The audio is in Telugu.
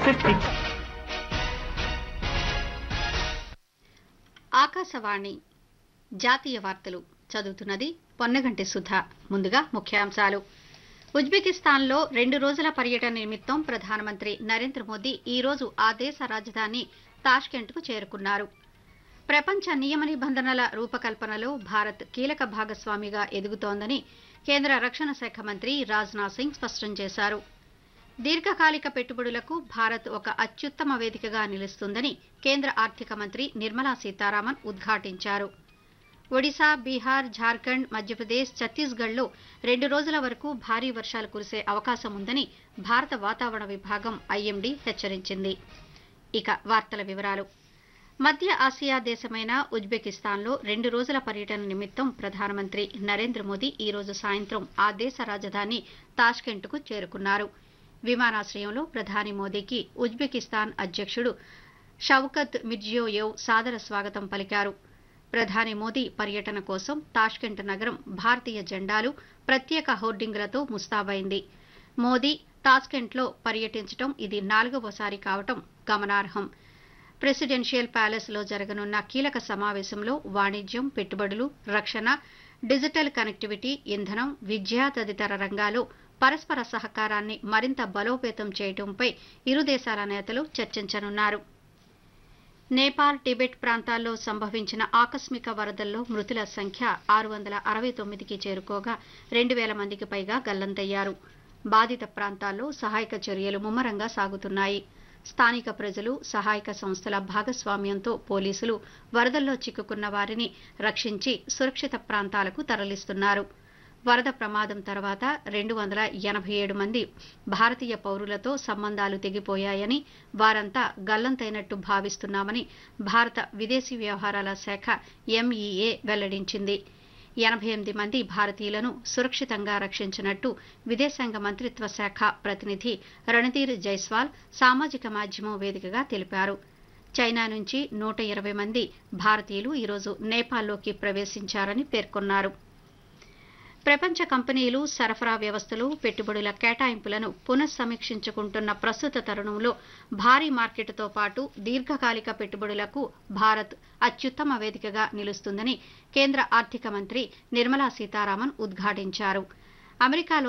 ఆకాశవాణి జాతీయ వార్తలు చదువుతున్నది పొన్నగంటి సుధ ముందుగా ముఖ్యాంశాలు ఉజ్బెకిస్తాన్లో రెండు రోజుల పర్యటన నిమిత్తం ప్రధానమంత్రి నరేంద్ర మోదీ ఈ రోజు ఆ దేశ రాజధాని తాష్కెంట్కు చేరుకున్నారు ప్రపంచ నియమ నిబంధనల రూపకల్పనలో భారత్ కీలక భాగస్వామిగా ఎదుగుతోందని కేంద్ర రక్షణ శాఖ మంత్రి రాజ్నాథ్ సింగ్ స్పష్టం చేశారు దీర్ఘకాలిక పెట్టుబడులకు భారత్ ఒక అత్యుత్తమ వేదికగా నిలుస్తుందని కేంద్ర ఆర్థిక మంత్రి నిర్మలా సీతారామన్ ఉద్ఘాటించారు ఒడిశా బీహార్ ఝార్ఖండ్ మధ్యప్రదేశ్ ఛత్తీస్గఢ్లో రెండు రోజుల వరకు భారీ వర్షాలు కురిసే అవకాశం ఉందని భారత వాతావరణ విభాగం ఐఎండీ హెచ్చరించింది ఇక వార్తల వివరాలు మధ్య ఆసియా దేశమైన ఉజ్బెకిస్తాన్లో రెండు రోజుల పర్యటన నిమిత్తం ప్రధానమంత్రి నరేంద్ర మోదీ ఈ రోజు సాయంత్రం ఆ దేశ రాజధాని తాష్కెంట్కు చేరుకున్నారు విమానాశ్రయంలో ప్రధాని మోదీకి ఉజ్బెకిస్తాన్ అధ్యక్షుడు షౌకత్ మిర్జియోయేవ్ సాదర స్వాగతం పలికారు ప్రధాని మోదీ పర్యటన కోసం తాష్కెంట్ నగరం భారతీయ జెండాలు ప్రత్యేక హోర్డింగులతో ముస్తాబైంది మోదీ తాష్కెంట్లో పర్యటించడం ఇది నాలుగవసారి కావటం గమనార్హం ప్రెసిడెన్షియల్ ప్యాలెస్ లో జరగనున్న కీలక సమావేశంలో వాణిజ్యం పెట్టుబడులు రక్షణ డిజిటల్ కనెక్టివిటీ ఇంధనం విద్య తదితర రంగాల్లో పరస్పర సహకారాన్ని మరింత బలోపేతం చేయడంపై ఇరు దేశాల నేతలు చర్చించనున్నారు నేపాల్ టిబెట్ ప్రాంతాల్లో సంభవించిన ఆకస్మిక వరదల్లో మృతుల సంఖ్య ఆరు వందల అరవై తొమ్మిదికి చేరుకోగా రెండు వేల మందికి పైగా గల్లంతయ్యారు బాధిత ప్రాంతాల్లో సహాయక చర్యలు ముమ్మరంగా సాగుతున్నాయి స్థానిక ప్రజలు సహాయక సంస్థల భాగస్వామ్యంతో పోలీసులు వరదల్లో చిక్కుకున్న వారిని రక్షించి సురక్షిత ప్రాంతాలకు తరలిస్తున్నారు వరద ప్రమాదం తర్వాత రెండు వందల ఎనభై ఏడు మంది భారతీయ పౌరులతో సంబంధాలు తెగిపోయాయని వారంతా గల్లంతైనట్టు భావిస్తున్నామని భారత విదేశీ వ్యవహారాల శాఖ ఎంఈఏ వెల్లడించింది ఎనభై ఎనిమిది మంది భారతీయులను సురక్షితంగా రక్షించినట్టు విదేశాంగ మంత్రిత్వ శాఖ ప్రతినిధి రణధీర్ జైస్వాల్ సామాజిక మాధ్యమం వేదికగా తెలిపారు చైనా నుంచి నూట ఇరవై మంది భారతీయులు ఈరోజు నేపాల్లోకి ప్రవేశించారని పేర్కొన్నారు ప్రపంచ కంపెనీలు సరఫరా వ్యవస్థలు పెట్టుబడుల కేటాయింపులను పునఃసమీక్షించుకుంటున్న ప్రస్తుత తరుణంలో భారీ మార్కెట్తో పాటు దీర్ఘకాలిక పెట్టుబడులకు భారత్ అత్యుత్తమ వేదికగా నిలుస్తుందని కేంద్ర ఆర్థిక మంత్రి నిర్మలా సీతారామన్ ఉద్ఘాటించారు అమెరికాలో